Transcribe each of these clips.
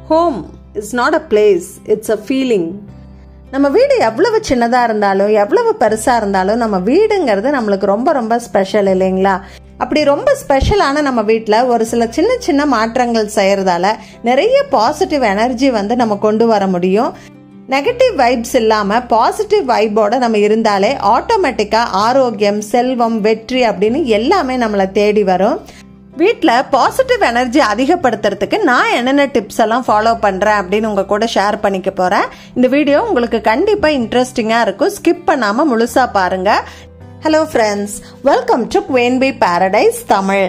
home is not a place it's a feeling நம்ம வீடு எவ்வளவு சின்னதாக இருந்தாலும் எவ்வளவு பெருசாக இருந்தாலும் நம்ம வீடுங்கிறது நம்மளுக்கு ரொம்ப ரொம்ப ஸ்பெஷல் இல்லைங்களா அப்படி ரொம்ப ஸ்பெஷலான நம்ம வீட்டில் ஒரு சில சின்ன சின்ன மாற்றங்கள் செய்கிறதால நிறைய பாசிட்டிவ் எனர்ஜி வந்து நம்ம கொண்டு வர முடியும் நெகட்டிவ் வைப்ஸ் இல்லாமல் பாசிட்டிவ் வைப்போட நம்ம இருந்தாலே ஆட்டோமேட்டிக்காக ஆரோக்கியம் செல்வம் வெற்றி அப்படின்னு எல்லாமே நம்மளை தேடி வரும் வீட்டில் பாசிட்டிவ் எனர்ஜி அதிகப்படுத்துறதுக்கு நான் என்னென்ன டிப்ஸ் எல்லாம் ஃபாலோ பண்ணுறேன் அப்படின்னு உங்கள் கூட ஷேர் பண்ணிக்க போகிறேன் இந்த வீடியோ உங்களுக்கு கண்டிப்பாக இன்ட்ரெஸ்டிங்காக இருக்கும் ஸ்கிப் பண்ணாமல் முழுசாக பாருங்கள் hello friends welcome to Queenbee paradise Tamil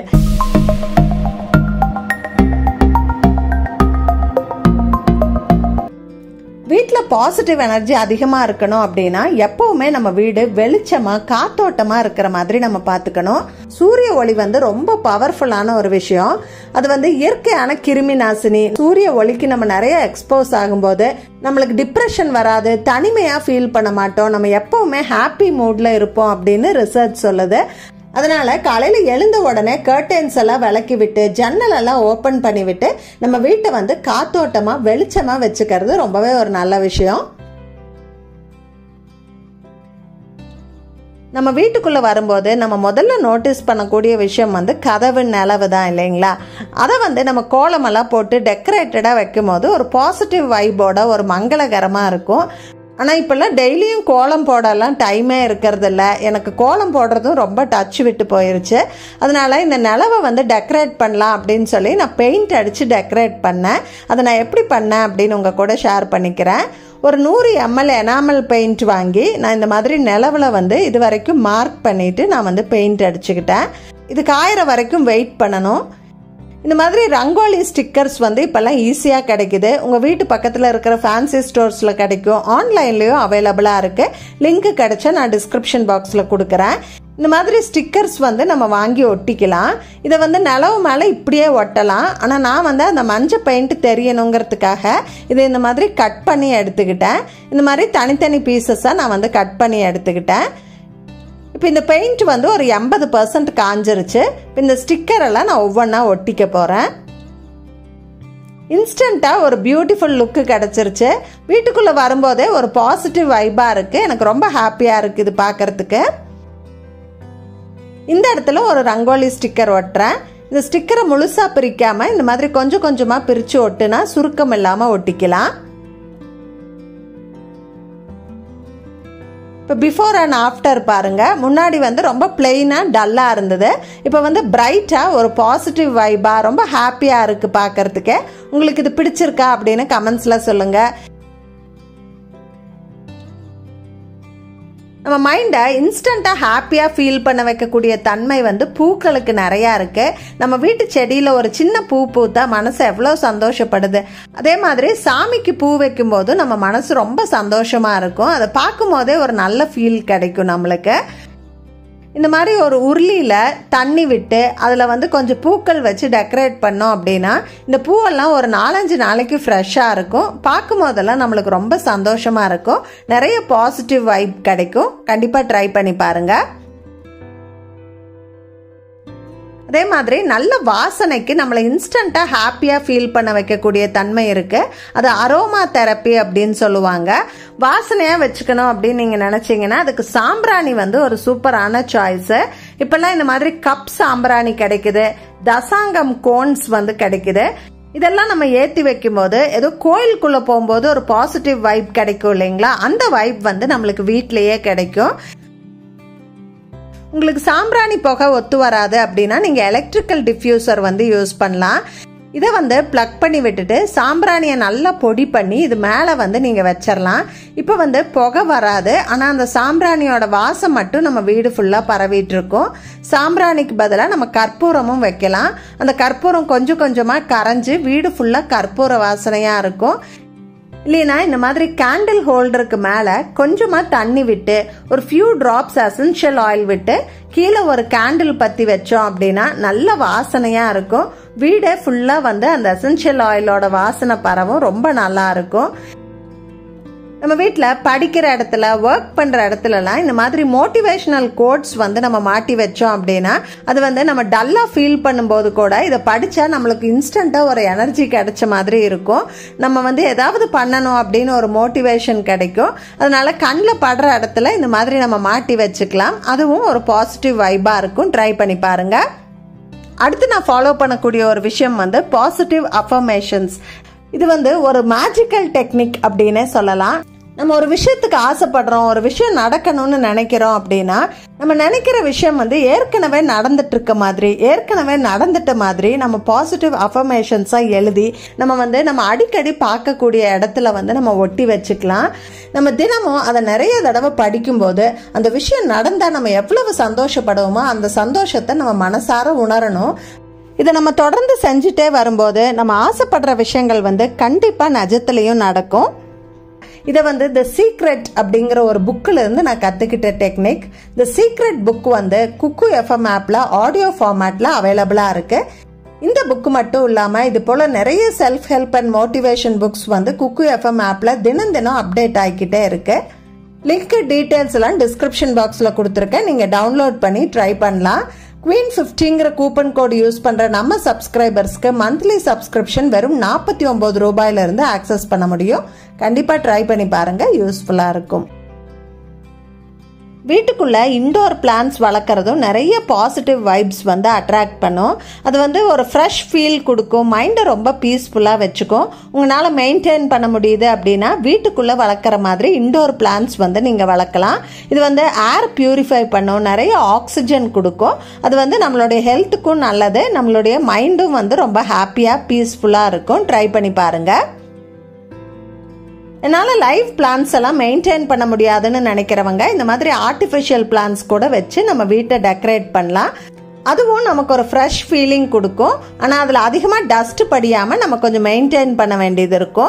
வீட்டில் பாசிட்டிவ் எனர்ஜி அதிகமாக இருக்கணும் அப்படின்னா எப்பவுமே நம்ம வீடு வெளிச்சமாக காத்தோட்டமாக இருக்கிற மாதிரி நம்ம பார்த்துக்கணும் சூரிய ஒளி வந்து ரொம்ப பவர்ஃபுல்லான ஒரு விஷயம் அது வந்து இயற்கையான கிருமி நாசினி சூரிய ஒளிக்கு நம்ம நிறைய எக்ஸ்போஸ் ஆகும்போது நம்மளுக்கு டிப்ரெஷன் வராது தனிமையாக ஃபீல் பண்ண மாட்டோம் நம்ம எப்பவுமே ஹாப்பி மூடில் இருப்போம் அப்படின்னு ரிசர்ச் சொல்லுது அதனால காலையில எழுந்த உடனே கர்டன்ஸ் எல்லாம் விளக்கி விட்டு ஜன்னல் எல்லாம் ஓப்பன் பண்ணி விட்டு நம்ம வீட்டை வந்து காத்தோட்டமா வெளிச்சமா வச்சுக்கிறது ரொம்பவே ஒரு நல்ல விஷயம் நம்ம வீட்டுக்குள்ளே வரும்போது நம்ம முதல்ல நோட்டீஸ் பண்ணக்கூடிய விஷயம் வந்து கதவு நிலவு தான் இல்லைங்களா அதை வந்து நம்ம கோலமெல்லாம் போட்டு டெக்கரேட்டடாக வைக்கும் போது ஒரு பாசிட்டிவ் வைபோட ஒரு மங்களகரமாக இருக்கும் ஆனால் இப்போல்லாம் டெய்லியும் கோலம் போடலாம் டைமே இருக்கிறது இல்லை எனக்கு கோலம் போடுறதும் ரொம்ப டச் விட்டு போயிருச்சு அதனால இந்த நிலவை வந்து டெக்கரேட் பண்ணலாம் அப்படின்னு சொல்லி நான் பெயிண்ட் அடித்து டெக்கரேட் பண்ணேன் அதை நான் எப்படி பண்ணேன் அப்படின்னு உங்கள் கூட ஷேர் பண்ணிக்கிறேன் ஒரு நூறு எம்எல் எனாமல் பெயிண்ட் வாங்கி நான் இந்த மாதிரி நிலவில் வந்து இது வரைக்கும் மார்க் பண்ணிவிட்டு நான் வந்து பெயிண்ட் அடிச்சுக்கிட்டேன் இது காயிற வரைக்கும் வெயிட் பண்ணணும் இந்த மாதிரி ரங்கோலி ஸ்டிக்கர்ஸ் வந்து இப்போல்லாம் ஈஸியாக கிடைக்குது உங்கள் வீட்டு பக்கத்தில் இருக்கிற ஃபேன்சி ஸ்டோர்ஸில் கிடைக்கும் ஆன்லைன்லேயும் அவைலபிளாக இருக்குது லிங்க் கிடைச்சா நான் டிஸ்கிரிப்ஷன் பாக்ஸில் கொடுக்குறேன் இந்த மாதிரி ஸ்டிக்கர்ஸ் வந்து நம்ம வாங்கி ஒட்டிக்கலாம் இதை வந்து நிலவு மேலே இப்படியே ஒட்டலாம் ஆனால் நான் வந்து அந்த மஞ்சள் பெயிண்ட் தெரியணுங்கிறதுக்காக இதை இந்த மாதிரி கட் பண்ணி எடுத்துக்கிட்டேன் இந்த மாதிரி தனித்தனி பீசஸாக நான் வந்து கட் பண்ணி எடுத்துக்கிட்டேன் இப்போ இந்த பெயிண்ட் வந்து ஒரு எண்பது பர்சன்ட் காஞ்சிருச்சு இப்போ இந்த ஸ்டிக்கர் எல்லாம் நான் ஒவ்வொன்றா ஒட்டிக்க போகிறேன் இன்ஸ்டண்ட்டாக ஒரு பியூட்டிஃபுல் லுக்கு கிடச்சிருச்சு வீட்டுக்குள்ளே வரும்போதே ஒரு பாசிட்டிவ் வைப்பாக இருக்குது எனக்கு ரொம்ப ஹாப்பியாக இருக்குது இது பார்க்குறதுக்கு இந்த இடத்துல ஒரு ரங்கோலி ஸ்டிக்கர் ஒட்டுறேன் இந்த ஸ்டிக்கரை முழுசாக பிரிக்காமல் இந்த மாதிரி கொஞ்சம் கொஞ்சமாக பிரித்து ஒட்டுனா சுருக்கம் இல்லாமல் ஒட்டிக்கலாம் இப்போ பிஃபோர் அண்ட் ஆஃப்டர் பாருங்க முன்னாடி வந்து ரொம்ப பிளெயினாக டல்லாக இருந்தது இப்போ வந்து பிரைட்டாக ஒரு பாசிட்டிவ் வைபாக ரொம்ப ஹாப்பியாக இருக்குது பார்க்கறதுக்கு உங்களுக்கு இது பிடிச்சிருக்கா அப்படின்னு கமெண்ட்ஸில் சொல்லுங்கள் நம்ம மைண்டை இன்ஸ்டண்ட்டாக ஹாப்பியாக ஃபீல் பண்ண வைக்கக்கூடிய தன்மை வந்து பூக்களுக்கு நிறையா இருக்குது நம்ம வீட்டு செடியில் ஒரு சின்ன பூ பூத்தா மனசு எவ்வளோ சந்தோஷப்படுது அதே மாதிரி சாமிக்கு பூ வைக்கும்போது நம்ம மனசு ரொம்ப சந்தோஷமாக இருக்கும் அதை பார்க்கும் போதே ஒரு நல்ல ஃபீல் கிடைக்கும் நம்மளுக்கு இந்த மாதிரி ஒரு உருளியில் தண்ணி விட்டு அதில் வந்து கொஞ்சம் பூக்கள் வச்சு டெக்கரேட் பண்ணோம் அப்படின்னா இந்த பூவெல்லாம் ஒரு நாலஞ்சு நாளைக்கு ஃப்ரெஷ்ஷாக இருக்கும் பார்க்கும் போதெல்லாம் நம்மளுக்கு ரொம்ப சந்தோஷமாக இருக்கும் நிறைய பாசிட்டிவ் வைப் கிடைக்கும் கண்டிப்பாக ட்ரை பண்ணி பாருங்கள் அதே மாதிரி நல்ல வாசனைக்கு நம்மளை இன்ஸ்டண்ட்டாக ஹாப்பியாக ஃபீல் பண்ண வைக்கக்கூடிய தன்மை இருக்குது அது அரோமா தெரப்பி அப்படின்னு சொல்லுவாங்க வாசனையாக வச்சுக்கணும் அப்படின்னு நீங்கள் நினச்சிங்கன்னா அதுக்கு சாம்பிராணி வந்து ஒரு சூப்பரான சாய்ஸு இப்போல்லாம் இந்த மாதிரி கப் சாம்பிராணி கிடைக்குது தசாங்கம் கோன்ஸ் வந்து கிடைக்குது இதெல்லாம் நம்ம ஏற்றி வைக்கும்போது ஏதோ கோயிலுக்குள்ளே போகும்போது ஒரு பாசிட்டிவ் வைப் கிடைக்கும் இல்லைங்களா அந்த வைப் வந்து நம்மளுக்கு வீட்டிலேயே கிடைக்கும் உங்களுக்கு சாம்பிராணி புகை ஒத்து வராது அப்படின்னா நீங்கள் எலக்ட்ரிக்கல் டிஃப்யூசர் வந்து யூஸ் பண்ணலாம் இதை வந்து ப்ளக் பண்ணி விட்டுட்டு சாம்பிராணியை நல்லா பொடி பண்ணி இது மேலே வந்து நீங்கள் வச்சிடலாம் இப்போ வந்து புகை வராது ஆனால் அந்த சாம்பிராணியோட வாசம் மட்டும் நம்ம வீடு ஃபுல்லாக பரவிட்டு இருக்கும் சாம்பிராணிக்கு பதிலாக நம்ம கற்பூரமும் வைக்கலாம் அந்த கற்பூரம் கொஞ்சம் கொஞ்சமாக கரைஞ்சி வீடு ஃபுல்லாக கற்பூர வாசனையாக இருக்கும் இல்லைனா இந்த மாதிரி கேண்டில் ஹோல்டருக்கு மேலே கொஞ்சமாக தண்ணி விட்டு ஒரு ஃபியூ ட்ராப்ஸ் அசென்ஷியல் ஆயில் விட்டு கீழே ஒரு கேண்டில் பற்றி வச்சோம் அப்படின்னா நல்ல வாசனையாக இருக்கும் வீடே ஃபுல்லாக வந்து அந்த அசென்ஷியல் ஆயிலோட வாசனை பரவும் ரொம்ப நல்லா இருக்கும் நம்ம வீட்டில் படிக்கிற இடத்துல ஒர்க் பண்ணுற இடத்துலலாம் இந்த மாதிரி மோட்டிவேஷனல் கோட்ஸ் வந்து நம்ம மாட்டி வச்சோம் அப்படின்னா அது வந்து நம்ம டல்லாக ஃபீல் பண்ணும்போது கூட இதை படித்தா நம்மளுக்கு இன்ஸ்டண்ட்டாக ஒரு எனர்ஜி கிடைச்ச மாதிரி இருக்கும் நம்ம வந்து ஏதாவது பண்ணணும் அப்படின்னு ஒரு மோட்டிவேஷன் கிடைக்கும் அதனால கண்ணில் படுற இடத்துல இந்த மாதிரி நம்ம மாட்டி வச்சுக்கலாம் அதுவும் ஒரு பாசிட்டிவ் வைபாக இருக்கும் ட்ரை பண்ணி பாருங்கள் அடுத்து நான் ஃபாலோ பண்ணக்கூடிய ஒரு விஷயம் வந்து பாசிட்டிவ் அஃபர்மேஷன்ஸ் இது வந்து ஒரு மேஜிக்கல் டெக்னிக் அப்படின்னே சொல்லலாம் நம்ம ஒரு விஷயத்துக்கு ஆசைப்படுறோம் ஒரு விஷயம் நடக்கணும்னு நினைக்கிறோம் அப்படின்னா நம்ம நினைக்கிற விஷயம் வந்து ஏற்கனவே நடந்துட்டு இருக்க மாதிரி ஏற்கனவே நடந்துட்ட மாதிரி நம்ம பாசிட்டிவ் அஃபர்மேஷன்ஸாக எழுதி நம்ம வந்து நம்ம அடிக்கடி பார்க்கக்கூடிய இடத்துல வந்து நம்ம ஒட்டி வச்சுக்கலாம் நம்ம தினமும் அதை நிறைய தடவை படிக்கும்போது அந்த விஷயம் நடந்தால் நம்ம எவ்வளவு சந்தோஷப்படுவோமோ அந்த சந்தோஷத்தை நம்ம மனசார உணரணும் இதை நம்ம தொடர்ந்து செஞ்சுட்டே வரும்போது நம்ம ஆசைப்படுற விஷயங்கள் வந்து கண்டிப்பாக நஜத்துலேயும் நடக்கும் இதை வந்து த சீக்ரெட் அப்படிங்கிற ஒரு புக்கில் இருந்து நான் கற்றுக்கிட்ட டெக்னிக் த சீக்ரெட் புக் வந்து குக்கு எஃப்எம் ஆப்பில் ஆடியோ ஃபார்மேட்டில் அவைலபிளாக இருக்குது இந்த புக்கு மட்டும் இல்லாமல் இது போல் நிறைய self help and motivation books வந்து குக்கு எஃப்எம் ஆப்பில் தினம் தினம் அப்டேட் ஆகிக்கிட்டே இருக்கு லிங்க் டீட்டெயில்ஸ் எல்லாம் டிஸ்கிரிப்ஷன் பாக்ஸில் கொடுத்துருக்கேன் நீங்கள் டவுன்லோட் பண்ணி ட்ரை பண்ணலாம் குவீன் ஃபிஃப்டிங்கிற கூப்பன் கோடு யூஸ் பண்ணுற நம்ம சப்ஸ்கிரைபர்ஸ்க்கு மந்த்லி சப்ஸ்கிரிப்ஷன் வெறும் நாற்பத்தி ஒம்பது ரூபாயிலிருந்து ஆக்சஸ் பண்ண முடியும் கண்டிப்பாக ட்ரை பண்ணி பாருங்கள் யூஸ்ஃபுல்லாக இருக்கும் வீட்டுக்குள்ளே இண்டோர் பிளான்ஸ் வளர்க்குறதும் நிறைய பாசிட்டிவ் வைப்ஸ் வந்து அட்ராக்ட் பண்ணும் அது வந்து ஒரு ஃப்ரெஷ் ஃபீல் கொடுக்கும் மைண்டை ரொம்ப பீஸ்ஃபுல்லாக வச்சுக்கும் உங்களால் மெயின்டைன் பண்ண முடியுது அப்படின்னா வீட்டுக்குள்ளே வளர்க்குற மாதிரி இண்டோர் பிளான்ஸ் வந்து நீங்கள் வளர்க்கலாம் இது வந்து ஏர் பியூரிஃபை பண்ணும் நிறைய ஆக்சிஜன் கொடுக்கும் அது வந்து நம்மளுடைய ஹெல்த்துக்கும் நல்லது நம்மளுடைய மைண்டும் வந்து ரொம்ப ஹாப்பியாக பீஸ்ஃபுல்லாக இருக்கும் ட்ரை பண்ணி பாருங்கள் என்னால் லைவ் பிளான்ஸ் எல்லாம் மெயின்டைன் பண்ண முடியாதுன்னு நினைக்கிறவங்க இந்த மாதிரி ஆர்டிஃபிஷியல் பிளான்ஸ் கூட வச்சு நம்ம வீட்டை டெக்கரேட் பண்ணலாம் அதுவும் நமக்கு ஒரு ஃப்ரெஷ் ஃபீலிங் கொடுக்கும் ஆனால் அதில் அதிகமாக டஸ்ட் படியாமல் நம்ம கொஞ்சம் மெயின்டைன் பண்ண வேண்டியது இருக்கும்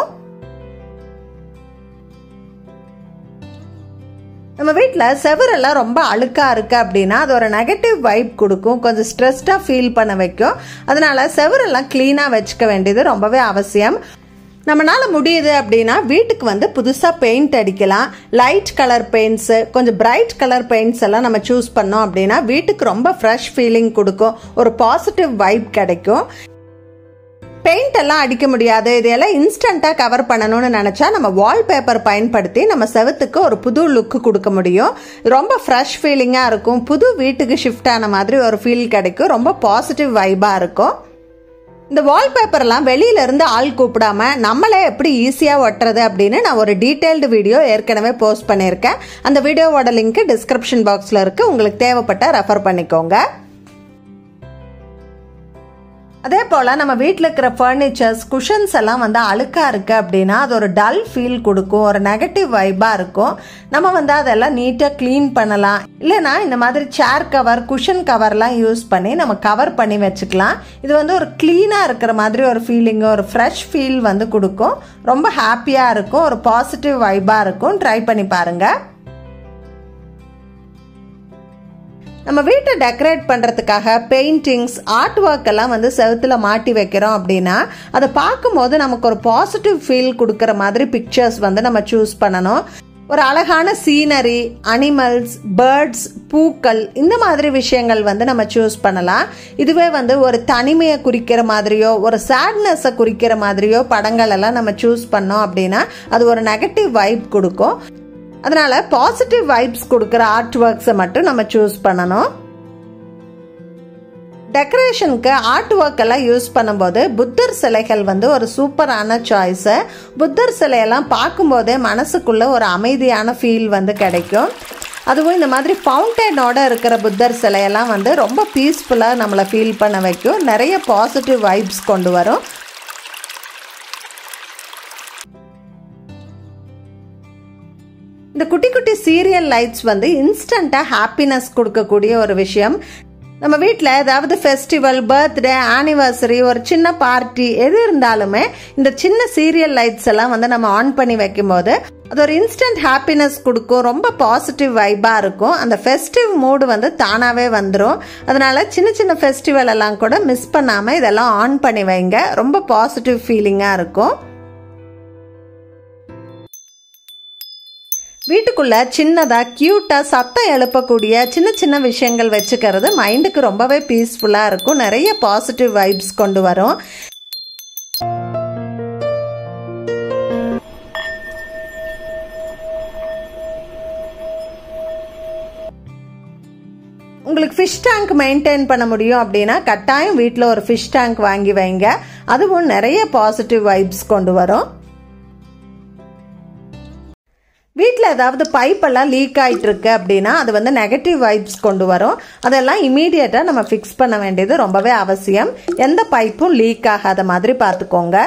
நம்ம வீட்டில் செவரெல்லாம் ரொம்ப அழுக்காக இருக்குது அப்படின்னா அது ஒரு நெகட்டிவ் வைப் கொடுக்கும் கொஞ்சம் ஸ்ட்ரெஸ்டாக ஃபீல் பண்ண வைக்கும் அதனால செவரெல்லாம் க்ளீனாக வச்சுக்க வேண்டியது ரொம்பவே அவசியம் நம்மளால முடியுது அப்படின்னா வீட்டுக்கு வந்து புதுசாக பெயிண்ட் அடிக்கலாம் லைட் கலர் பெயிண்ட்ஸு கொஞ்சம் பிரைட் கலர் பெயிண்ட்ஸ் எல்லாம் நம்ம சூஸ் பண்ணோம் அப்படின்னா வீட்டுக்கு ரொம்ப ஃப்ரெஷ் ஃபீலிங் கொடுக்கும் ஒரு பாசிட்டிவ் வைப் கிடைக்கும் பெயிண்ட் எல்லாம் அடிக்க முடியாது இதையெல்லாம் இன்ஸ்டண்ட்டாக கவர் பண்ணணும்னு நினச்சா நம்ம வால்பேப்பர் பயன்படுத்தி நம்ம செவத்துக்கு ஒரு புது லுக்கு கொடுக்க முடியும் ரொம்ப ஃப்ரெஷ் ஃபீலிங்காக இருக்கும் புது வீட்டுக்கு ஷிஃப்ட் ஆன மாதிரி ஒரு ஃபீல் கிடைக்கும் ரொம்ப பாசிட்டிவ் வைபாக இருக்கும் இந்த வால்பேப்பர்லாம் வெளியில இருந்து ஆள் கூப்பிடாம நம்மளே எப்படி ஈஸியாக ஒட்டுறது அப்படின்னு நான் ஒரு டீட்டெயில்டு வீடியோ ஏற்கனவே போஸ்ட் பண்ணியிருக்கேன் அந்த வீடியோவோட லிங்க் டிஸ்கிரிப்ஷன் பாக்ஸில் இருக்கு உங்களுக்கு தேவைப்பட்ட ரெஃபர் பண்ணிக்கோங்க அதே போல் நம்ம வீட்டில் இருக்கிற ஃபர்னிச்சர்ஸ் குஷன்ஸ் எல்லாம் வந்து அழுக்காக இருக்குது அப்படின்னா அது ஒரு டல் ஃபீல் கொடுக்கும் ஒரு நெகட்டிவ் வைபாக இருக்கும் நம்ம வந்து அதெல்லாம் நீட்டாக க்ளீன் பண்ணலாம் இல்லைனா இந்த மாதிரி சேர் கவர் குஷன் கவர்லாம் யூஸ் பண்ணி நம்ம கவர் பண்ணி வச்சுக்கலாம் இது வந்து ஒரு க்ளீனாக இருக்கிற மாதிரி ஒரு ஃபீலிங்கு ஒரு ஃப்ரெஷ் ஃபீல் வந்து கொடுக்கும் ரொம்ப ஹாப்பியாக இருக்கும் ஒரு பாசிட்டிவ் வைபாக இருக்கும் ட்ரை பண்ணி பாருங்கள் நம்ம வீட்டை டெக்கரேட் பண்ணுறதுக்காக பெயிண்டிங்ஸ் ஆர்ட் ஒர்க் எல்லாம் வந்து செவுத்தில் மாட்டி வைக்கிறோம் அப்படின்னா அதை பார்க்கும்போது நமக்கு ஒரு பாசிட்டிவ் ஃபீல் கொடுக்குற மாதிரி பிக்சர்ஸ் வந்து நம்ம சூஸ் பண்ணணும் ஒரு அழகான சீனரி அனிமல்ஸ் பேர்ட்ஸ் பூக்கள் இந்த மாதிரி விஷயங்கள் வந்து நம்ம சூஸ் பண்ணலாம் இதுவே வந்து ஒரு தனிமையை குறிக்கிற மாதிரியோ ஒரு சேட்னஸை குறிக்கிற மாதிரியோ படங்கள் எல்லாம் நம்ம சூஸ் பண்ணோம் அப்படின்னா அது ஒரு நெகட்டிவ் வைப் கொடுக்கும் அதனால பாசிட்டிவ் வைப்ஸ் கொடுக்குற ஆர்ட் ஒர்க்ஸை மட்டும் நம்ம சூஸ் பண்ணணும் டெக்கரேஷனுக்கு ஆர்ட் ஒர்க் எல்லாம் யூஸ் பண்ணும்போது புத்தர் சிலைகள் வந்து ஒரு சூப்பரான சாய்ஸு புத்தர் சிலையெல்லாம் பார்க்கும்போதே மனசுக்குள்ள ஒரு அமைதியான ஃபீல் வந்து கிடைக்கும் அதுவும் இந்த மாதிரி ஃபவுண்டனோட இருக்கிற புத்தர் சிலையெல்லாம் வந்து ரொம்ப பீஸ்ஃபுல்லாக நம்மளை ஃபீல் பண்ண வைக்கும் நிறைய பாசிட்டிவ் வைப்ஸ் கொண்டு வரும் இந்த குட்டி குட்டி சீரியல் லைட்ஸ் வந்து இன்ஸ்டண்ட்டாக ஹாப்பினஸ் கொடுக்கக்கூடிய ஒரு விஷயம் நம்ம வீட்டில் ஏதாவது ஃபெஸ்டிவல் பர்த்டே ஆனிவர்சரி ஒரு சின்ன பார்ட்டி எது இருந்தாலுமே இந்த சின்ன சீரியல் லைட்ஸ் எல்லாம் வந்து நம்ம ஆன் பண்ணி வைக்கும்போது அது ஒரு இன்ஸ்டன்ட் ஹாப்பினஸ் கொடுக்கும் ரொம்ப பாசிட்டிவ் வைபாக இருக்கும் அந்த ஃபெஸ்டிவ் மூடு வந்து தானாகவே வந்துடும் அதனால சின்ன சின்ன ஃபெஸ்டிவல் எல்லாம் கூட மிஸ் பண்ணாமல் இதெல்லாம் ஆன் பண்ணி வைங்க ரொம்ப பாசிட்டிவ் ஃபீலிங்காக இருக்கும் வீட்டுக்குள்ள சின்னதா கியூட்டா சத்தம் எழுப்பக்கூடிய சின்ன சின்ன விஷயங்கள் வச்சுக்கிறது மைண்டுக்கு ரொம்பவே பீஸ்ஃபுல்லா இருக்கும் நிறைய பாசிட்டிவ் வைப்ஸ் கொண்டு வரும் உங்களுக்கு ஃபிஷ் டேங்க் மெயின்டைன் பண்ண முடியும் அப்படின்னா கட்டாயம் வீட்டில் ஒரு ஃபிஷ் டேங்க் வாங்கி வைங்க அதுவும் நிறைய பாசிட்டிவ் வைப்ஸ் கொண்டு வரும் வீட்டில் ஏதாவது பைப்பெல்லாம் லீக் ஆகிட்டு இருக்கு அப்படின்னா அது வந்து நெகட்டிவ் வைப்ஸ் கொண்டு வரும் அதெல்லாம் இமீடியட்டாக நம்ம ஃபிக்ஸ் பண்ண வேண்டியது ரொம்பவே அவசியம் எந்த பைப்பும் லீக் ஆகாத மாதிரி பார்த்துக்கோங்க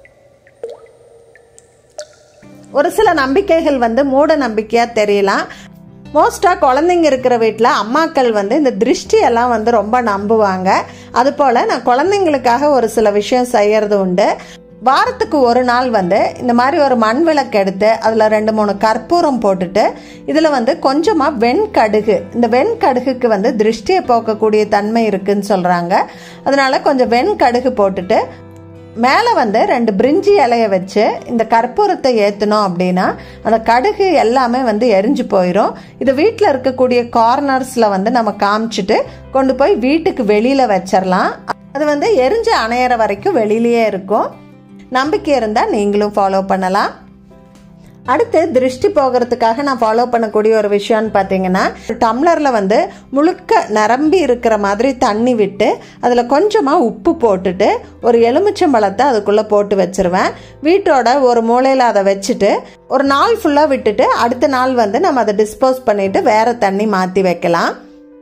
ஒரு சில நம்பிக்கைகள் வந்து மூட நம்பிக்கையாக தெரியலாம் மோஸ்ட்டாக குழந்தைங்க இருக்கிற வீட்டில் அம்மாக்கள் வந்து இந்த திருஷ்டி எல்லாம் வந்து ரொம்ப நம்புவாங்க அதுபோல் நான் குழந்தைங்களுக்காக ஒரு சில விஷயம் செய்யறது உண்டு வாரத்துக்கு ஒரு நாள் வந்து இந்த மாதிரி ஒரு மண் விளக்கு எடுத்து அதில் ரெண்டு மூணு கற்பூரம் போட்டுட்டு இதில் வந்து கொஞ்சமாக வெண்கடுகு இந்த வெண்கடுகுக்கு வந்து திருஷ்டியை போக்கக்கூடிய தன்மை இருக்குன்னு சொல்கிறாங்க அதனால கொஞ்சம் வெண்கடுகு போட்டுட்டு மேலே வந்து ரெண்டு பிரிஞ்சி இலைய வச்சு இந்த கற்பூரத்தை ஏற்றினோம் அப்படின்னா அந்த கடுகு எல்லாமே வந்து எரிஞ்சு போயிடும் இது வீட்டில் இருக்கக்கூடிய கார்னர்ஸில் வந்து நம்ம காமிச்சிட்டு கொண்டு போய் வீட்டுக்கு வெளியில் வச்சிடலாம் அது வந்து எரிஞ்சு அணையிற வரைக்கும் வெளியிலேயே இருக்கும் நம்பிக்கை இருந்தால் நீங்களும் ஃபாலோ பண்ணலாம் அடுத்து திருஷ்டி போகிறதுக்காக நான் ஃபாலோ பண்ணக்கூடிய ஒரு விஷயம்னு பார்த்தீங்கன்னா டம்ளரில் வந்து முழுக்க நிரம்பி இருக்கிற மாதிரி தண்ணி விட்டு அதில் கொஞ்சமாக உப்பு போட்டுட்டு ஒரு எலுமிச்சம்பழத்தை அதுக்குள்ளே போட்டு வச்சுருவேன் வீட்டோட ஒரு மூலையில் அதை வச்சுட்டு ஒரு நாள் ஃபுல்லாக விட்டுட்டு அடுத்த நாள் வந்து நம்ம அதை டிஸ்போஸ் பண்ணிவிட்டு வேறு தண்ணி மாற்றி வைக்கலாம்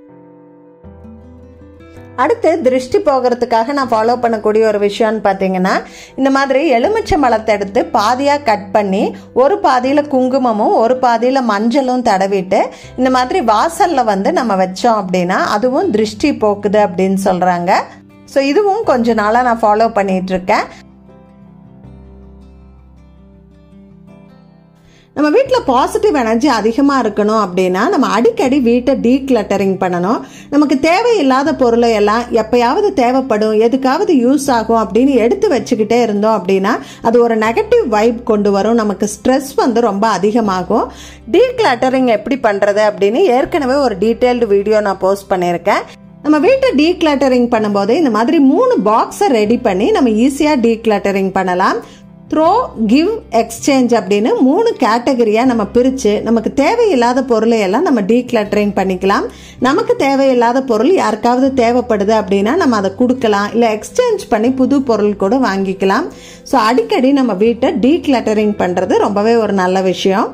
அடுத்து திருஷ்டி போகிறதுக்காக நான் ஃபாலோ பண்ணக்கூடிய ஒரு விஷயம்னு பார்த்தீங்கன்னா இந்த மாதிரி எலுமிச்சை மலத்தை எடுத்து பாதியாக கட் பண்ணி ஒரு பாதியில் குங்குமமும் ஒரு பாதியில் மஞ்சளும் தடவிட்டு இந்த மாதிரி வாசலில் வந்து நம்ம வச்சோம் அப்படின்னா அதுவும் திருஷ்டி போக்குது அப்படின்னு சொல்கிறாங்க ஸோ இதுவும் கொஞ்ச நாளாக நான் ஃபாலோ பண்ணிட்டு இருக்கேன் நம்ம வீட்டில் பாசிட்டிவ் எனர்ஜி அதிகமாக இருக்கணும் அப்படின்னா நம்ம அடிக்கடி வீட்டை டீக்ளட்டரிங் பண்ணணும் நமக்கு தேவையில்லாத பொருளை எல்லாம் எப்பயாவது தேவைப்படும் எதுக்காவது யூஸ் ஆகும் அப்படின்னு எடுத்து வச்சுக்கிட்டே இருந்தோம் அப்படின்னா அது ஒரு நெகட்டிவ் வைப் கொண்டு வரும் நமக்கு ஸ்ட்ரெஸ் வந்து ரொம்ப அதிகமாகும் டீக்ளட்டரிங் எப்படி பண்ணுறது அப்படின்னு ஏற்கனவே ஒரு டீட்டெயில்டு வீடியோ நான் போஸ்ட் பண்ணியிருக்கேன் நம்ம வீட்டை டீக்ளட்டரிங் பண்ணும்போது இந்த மாதிரி மூணு பாக்ஸை ரெடி பண்ணி நம்ம ஈஸியாக டீக்ளட்டரிங் பண்ணலாம் த்ரோ கிவ் எக்ஸ்சேஞ்ச் அப்படின்னு மூணு கேட்டகரியாக நம்ம பிரித்து நமக்கு தேவையில்லாத பொருளை எல்லாம் நம்ம டீக்ளட்டரிங் பண்ணிக்கலாம் நமக்கு தேவையில்லாத பொருள் யாருக்காவது தேவைப்படுது அப்படின்னா நம்ம அதை கொடுக்கலாம் இல்லை எக்ஸ்சேஞ்ச் பண்ணி புது பொருள் கூட வாங்கிக்கலாம் ஸோ அடிக்கடி நம்ம வீட்டை டீக்ளட்டரிங் பண்ணுறது ரொம்பவே ஒரு நல்ல விஷயம்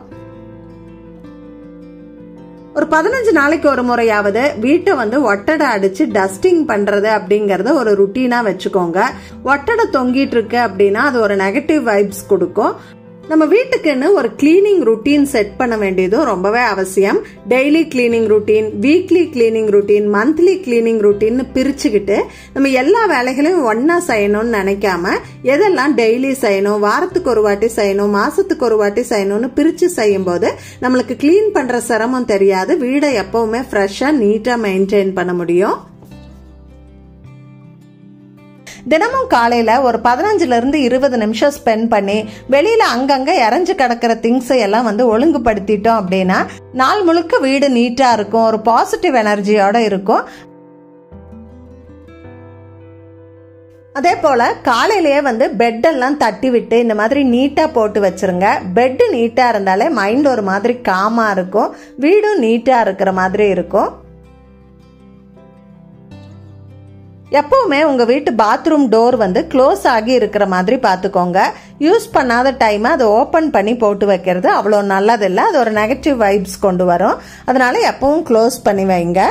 ஒரு பதினஞ்சு நாளைக்கு ஒரு முறையாவது வீட்டை வந்து ஒட்டடை அடிச்சு டஸ்டிங் பண்றது அப்படிங்கறத ஒரு ருட்டீனா வச்சுக்கோங்க ஒட்டடை தொங்கிட்டு இருக்கு அப்படின்னா அது ஒரு நெகட்டிவ் வைப்ஸ் கொடுக்கும் நம்ம வீட்டுக்குன்னு ஒரு கிளீனிங் ருட்டீன் செட் பண்ண வேண்டியதும் ரொம்பவே அவசியம் daily cleaning routine weekly cleaning routine monthly cleaning routine பிரிச்சுக்கிட்டு நம்ம எல்லா வேலைகளையும் ஒன்னா செய்யணும்னு நினைக்காம எதெல்லாம் டெய்லி செய்யணும் வாரத்துக்கு ஒரு வாட்டி செய்யணும் மாசத்துக்கு ஒரு வாட்டி செய்யணும்னு பிரிச்சு செய்யும் போது நம்மளுக்கு கிளீன் பண்ற சிரமம் தெரியாது வீடை எப்பவுமே ஃப்ரெஷ்ஷா நீட்டா மெயின்டைன் பண்ண முடியும் தினமும் காலையில் ஒரு பதினஞ்சுலேருந்து இருபது நிமிஷம் ஸ்பெண்ட் பண்ணி வெளியில் அங்கங்கே இறஞ்சு கிடக்கிற திங்ஸை எல்லாம் வந்து ஒழுங்குபடுத்திட்டோம் அப்படின்னா நாள் முழுக்க வீடு நீட்டாக இருக்கும் ஒரு பாசிட்டிவ் எனர்ஜியோட இருக்கும் அதே போல் காலையிலேயே வந்து பெட்டெல்லாம் தட்டி விட்டு இந்த மாதிரி நீட்டாக போட்டு வச்சுருங்க பெட்டு நீட்டாக இருந்தாலே மைண்ட் ஒரு மாதிரி காமாக இருக்கும் வீடும் நீட்டாக இருக்கிற மாதிரி இருக்கும் எப்பவுமே உங்கள் வீட்டு பாத்ரூம் டோர் வந்து க்ளோஸ் ஆகி இருக்கிற மாதிரி பார்த்துக்கோங்க யூஸ் பண்ணாத டைமை அதை ஓப்பன் பண்ணி போட்டு வைக்கிறது அவ்வளோ நல்லதில்லை அது ஒரு நெகட்டிவ் வைப்ஸ் கொண்டு வரும் அதனால எப்பவும் க்ளோஸ் பண்ணி வைங்க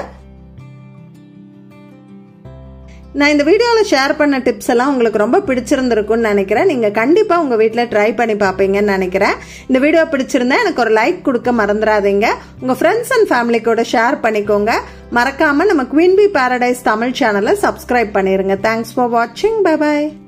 நான் இந்த வீடியோவில் ஷேர் பண்ண டிப்ஸ் எல்லாம் உங்களுக்கு ரொம்ப பிடிச்சிருந்திருக்கும்னு நினைக்கிறேன் நீங்கள் கண்டிப்பாக உங்கள் வீட்டில் ட்ரை பண்ணி பார்ப்பீங்கன்னு நினைக்கிறேன் இந்த வீடியோ பிடிச்சிருந்தா எனக்கு ஒரு லைக் கொடுக்க மறந்துடாதீங்க உங்கள் ஃப்ரெண்ட்ஸ் அண்ட் ஃபேமிலி கூட ஷேர் பண்ணிக்கோங்க மறக்காமல் நம்ம குவீன் பி பாரடைஸ் தமிழ் சேனலை சப்ஸ்கிரைப் பண்ணிடுங்க தேங்க்ஸ் ஃபார் வாட்சிங் பை பாய்